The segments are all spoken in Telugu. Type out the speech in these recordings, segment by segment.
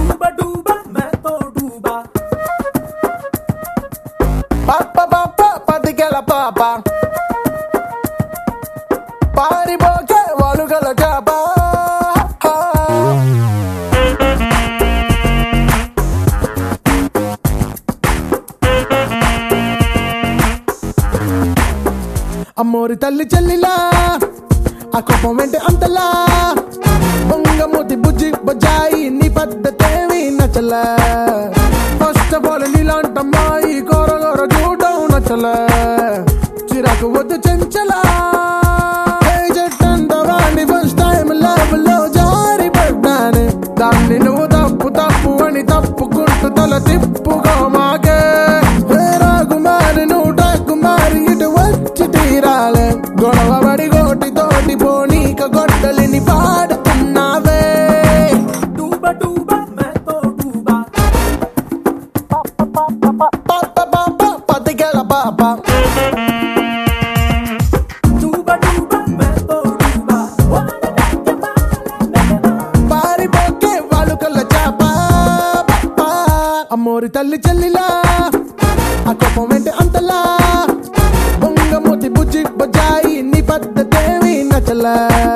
डूबा डूबा मैं तो डूबा పాప పాప పదికెల పాప పారిపోకే వాలుగల చేప అమ్మోరి తల్లి చెల్లిలా ఆ కోపం వెంటే అంతలా బొంగమూతి బుజ్జి బొజ్జాయి నీ పద్ధతేమి నచ్చలా ఫస్ట్ ఆఫ్ ఆల్ నీలాంటి అమ్మాయి కోర కోర చూడడం నచ్చలా చిరాకు వద్దు చెంచలా ఏ చెట్టంత వాడిని ఫస్ట్ టైం లవ్ లో జారి పడ్డాను దాన్ని నువ్వు తప్పు తప్పు అని తప్పుకుంటూ తల తిప్పుకో మాకే ఏ రాకుమారి నువ్వు టాకుమారి ఇటు వచ్చి తీరాలే గొడవ పడి గోటి తోటి పోనీక గొడ్డలిని పాడుతున్నావే डूबा डूबा मैं तो डूबा పాప పాప పతికెల పాప डूबा डूबा मैं तो डूबा పారిపోకే వాళ్ళు కళ్ళ చాప అమ్మోరి తల్లి చెల్లిలా ఆ కోపం వెంటే అంతలా బొంగమూతి బుజ్జి బొజ్జాయి నీ పద్ధతేమి నచ్చలా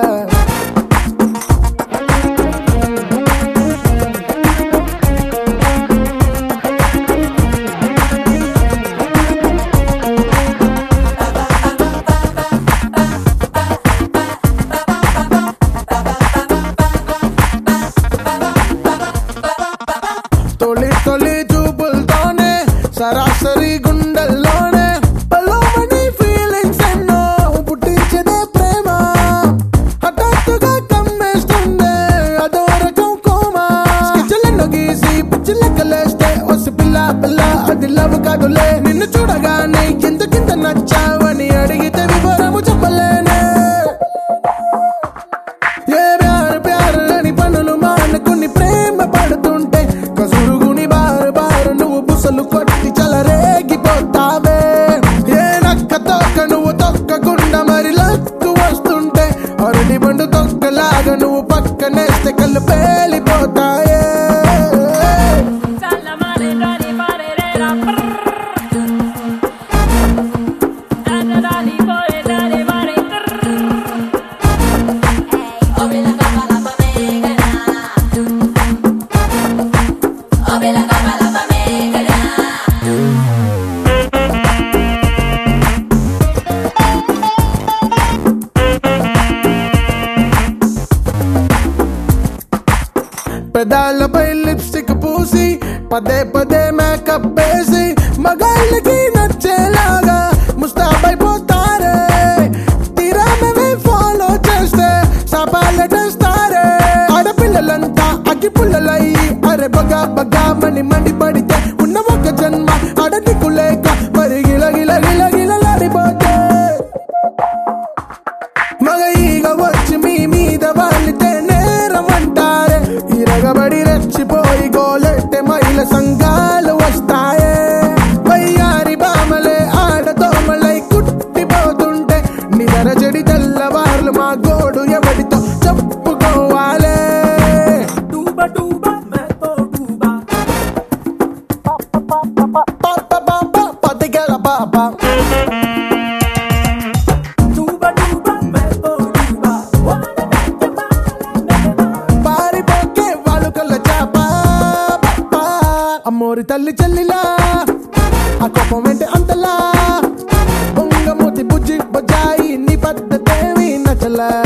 తొలి తొలి చూపులతోనే సరాసరి గుండెల్లోనే పలోమని ఫీలింగ్స్ ఎన్నో పుట్టించదే ప్రేమ హఠాత్తుగా కమ్మేస్తుందే అదో రకం కోమా స్కెచ్లెన్నో గీసి పిచ్చి లెక్కలేస్తే వసి పిల్ల పిల్ల అది లవ్ కాదులే నిన్ను చూడగానే ఎందుకింత నచ్చావని అడిగితే వివరము చెప్పలేనే ఏ ప్యారు ప్యారు అని పనులు మానుకుని ప్రేమ పడుతుంటే కసురుగుని బారు బారు నువ్వు బుసలు కొట్టి చలరేగిపోతావే ఏ నక్క తొక్క నువ్వు తొక్కకుండా మరి లక్కు వస్తుంటే అరటి పండు తొక్కలాగా నువ్వు పక్కనేస్తే కళ్ళు పేలిపోతాయే Dalla male dali pare rera prrr. Dalla dali pare dali pare prrr. Obi la capa la pamegana. Obi la capa la pamegana. పెదాలపై లిప్స్టిక్ పూసి పదే పదే మేకప్ వేసి మగాళ్ళకి నచ్చేలాగా ముస్తాబైపోతారే తీరా మేమే ఫాలో చేస్తే సపాలటేస్తారే ఆడపిల్లలంతా అగ్గి పుల్లలయ్యి అరే బగా బగా మని మండి పడితే ఉన్న ఒక జన్మ అడటికు లేక మరి గిల గిల గిల గిలలాడిపోతే మగ ఈగ వచ్చి మీ మీద వాలితే నేరం అంటారే ఇరగబడి రెచ్చిపోయి గోలెట్టె మైల సంఘాలు వస్తాయే వయ్యారి బామలే ఆడదోమలై కుట్టిపోతుంటే నిదర చెడి తెల్లవార్లు మా గోడు ఎవడితో చెప్పుకోవాలే डूबा डूबा मैं तो डूबा పాప పాప పతికెల పాప डूबा डूबा मैं तो डूबा పారిపోకే వాళ్ళు కళ్ళ చాప అమ్మోరి తల్లి చెల్లిలా ఆ కోపం వెంటే అంతలా బొంగమూతి బుజ్జి బొజ్జాయి నీ పద్ధతేమి నచ్చలా